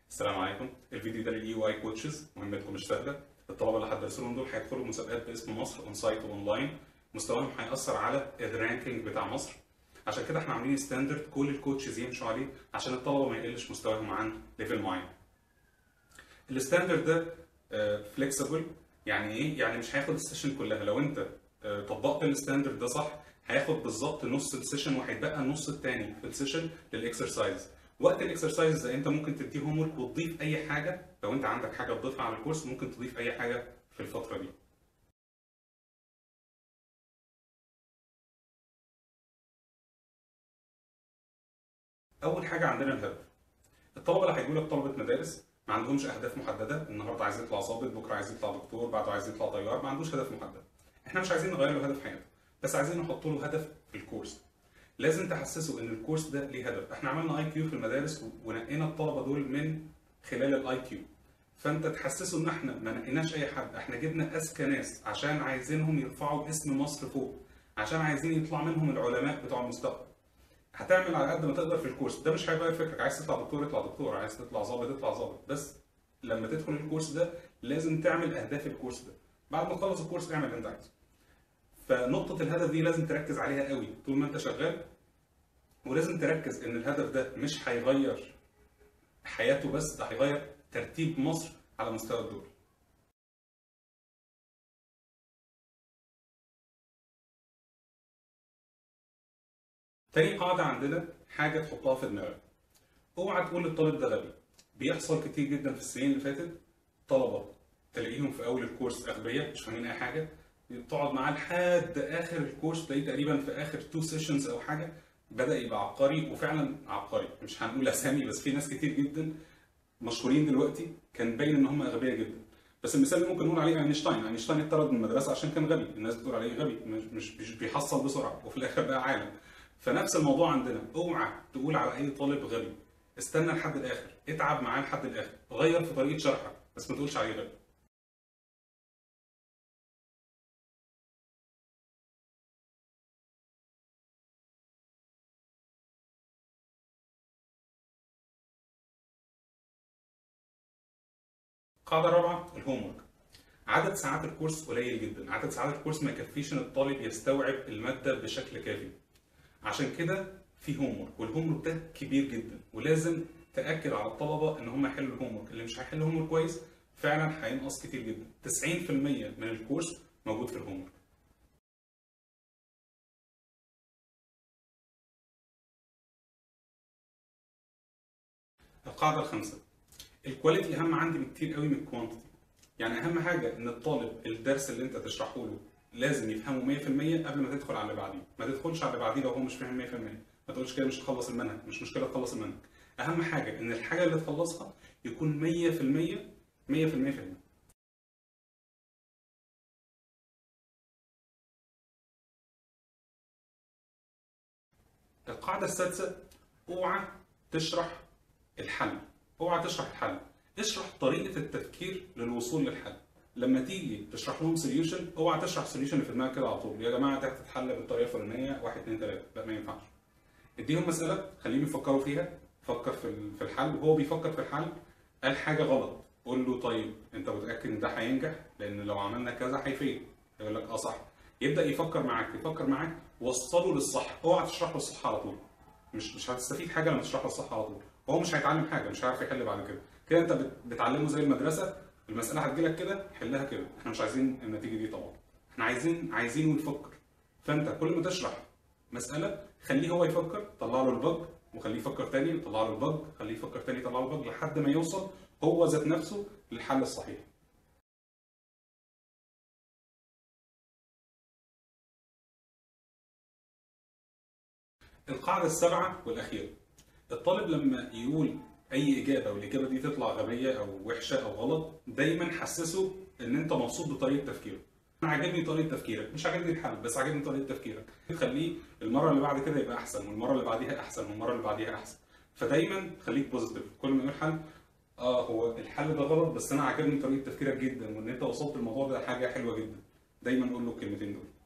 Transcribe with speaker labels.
Speaker 1: السلام عليكم الفيديو ده للاي واي كوتشز مهمتكم مش سهله الطلبه اللي هتدرسوا لهم دول هيدخلوا مسابقات باسم مصر اون سايت واونلاين مستواهم هيأثر على الرانكينج بتاع مصر عشان كده احنا عاملين ستاندرد كل الكوتشز يمشوا عليه عشان الطلبه ما يقلش مستواهم عن ليفل معين الستاندرد ده فليكسبل يعني ايه يعني مش هياخد السيشن كلها لو انت آه، طبقت الستاندرد ده صح هياخد بالظبط نص السيشن وهيتبقى النص الثاني في السيشن للاكسرسايز وقت الاكسرسايز ده انت ممكن تديه هوم ورك وتضيف اي حاجه لو انت عندك حاجه تضيفها على الكورس ممكن تضيف اي حاجه في الفتره دي اول حاجه عندنا الهدف الطلبه اللي هيجوا لك طلبه مدارس ما عندهمش اهداف محدده النهارده عايز يطلع ظابط بكره عايز يطلع دكتور بعده عايز يطلع طيار ما عندوش هدف محدد احنا مش عايزين نغير له هدف حياته بس عايزين نحط له هدف في الكورس لازم تحسسه ان الكورس ده ليه هدف احنا عملنا اي كيو في المدارس ونقينا الطلبه دول من خلال الاي كيو فانت تحسسه ان احنا ما نقيناش اي حد احنا جبنا اذكى ناس عشان عايزينهم يرفعوا اسم مصر فوق عشان عايزين يطلع منهم العلماء بتوع المستقبل هتعمل على قد ما تقدر في الكورس ده مش هيغير فكرك عايز تطلع دكتور اطلع دكتور عايز تطلع ظابط اطلع ظابط بس لما تدخل الكورس ده لازم تعمل اهداف الكورس ده بعد ما تخلص الكورس اعمل اللي انت عايزه فنقطة الهدف دي لازم تركز عليها قوي طول ما انت شغال ولازم تركز ان الهدف ده مش هيغير حياته بس ده هيغير ترتيب مصر على مستوى الدول تاني قاعدة عندنا حاجة تحطها في دماغك اوعى تقول للطالب ده غبي بيحصل كتير جدا في السنين اللي فاتت طلبة تلاقيهم في اول الكورس اغبياء مش فاهمين اي حاجة تقعد معاه لحد اخر الكورس تلاقيه تقريبا في اخر تو سيشنز او حاجة بدأ يبقى عبقري وفعلا عبقري مش هنقول اسامي بس في ناس كتير جدا مشهورين دلوقتي كان باين ان هم اغبياء جدا بس المثال اللي ممكن نقول عليه اينشتاين اينشتاين اتطرد من المدرسه عشان كان غبي الناس بتقول عليه غبي مش مش مش بيحصل بسرعه وفي الاخر بقى عالم فنفس الموضوع عندنا اوعى تقول على اي طالب غبي استنى لحد الاخر اتعب معاه لحد الاخر غير في طريقه شرحك بس ما تقولش عليه غبي القاعدة الرابعة الهوم ورك. عدد ساعات الكورس قليل جدا، عدد ساعات الكورس ما يكفيش ان الطالب يستوعب المادة بشكل كافي. عشان كده في هوم ورك، والهوم ورك ده كبير جدا ولازم تأكد على الطلبة ان هم يحلوا الهوم ورك، اللي مش هيحل الهوم ورك كويس فعلا هينقص كتير جدا. 90% من الكورس موجود في الهوم ورك. القاعدة الخامسة الكواليتي اهم عندي بكتير قوي من الكوانتيتي يعني اهم حاجه ان الطالب الدرس اللي انت تشرحه له لازم يفهمه 100% قبل ما تدخل على اللي بعديه ما تدخلش على اللي بعديه لو هو مش فاهم 100% ما تقولش كده مش هخلص المنهج مش مشكله تخلص المنهج اهم حاجه ان الحاجه اللي تخلصها يكون 100% 100% فاهمها القاعده السادسه اوعى تشرح الحل اوعى تشرح الحل اشرح طريقه التفكير للوصول للحل لما تيجي تشرح لهم سوليوشن اوعى تشرح سوليوشن اللي في دماغك كده على طول يا جماعه ده هتتحل بالطريقه الفلانيه 1 2 3 لا ما ينفعش اديهم مساله خليهم يفكروا فيها فكر في في الحل وهو بيفكر في الحل قال حاجه غلط قول له طيب انت متاكد ان ده هينجح لان لو عملنا كذا هيفيد يقول لك اه صح يبدا يفكر معاك يفكر معاك وصله للصح اوعى تشرح له الصح على طول مش مش هتستفيد حاجه لما تشرح له الصح على طول هو مش هيتعلم حاجه مش هيعرف يحل بعد كده كده انت بت- بتعلمه زي المدرسه المساله هتجيلك كده حلها كده احنا مش عايزين النتيجه دي طبعا احنا عايزين عايزينه يفكر فانت كل ما تشرح مساله خليه هو يفكر طلع له البج وخليه يفكر تاني طلع له البج خليه يفكر تاني طلع له البج لحد ما يوصل هو ذات نفسه للحل الصحيح القاعده السابعه والاخيره الطالب لما يقول اي اجابه والاجابه دي تطلع غبيه او وحشه او غلط دايما حسسه ان انت مبسوط بطريقه تفكيره انا عاجبني طريقه تفكيرك مش عاجبني الحل بس عاجبني طريقه تفكيرك تخليه المره اللي بعد كده يبقى احسن والمره اللي بعديها احسن والمره اللي بعديها احسن فدايما خليك بوزيتيف كل ما يقول حل اه هو الحل ده غلط بس انا عاجبني طريقه تفكيرك جدا وان انت وصلت الموضوع ده حاجه حلوه جدا دايما قول له الكلمتين دول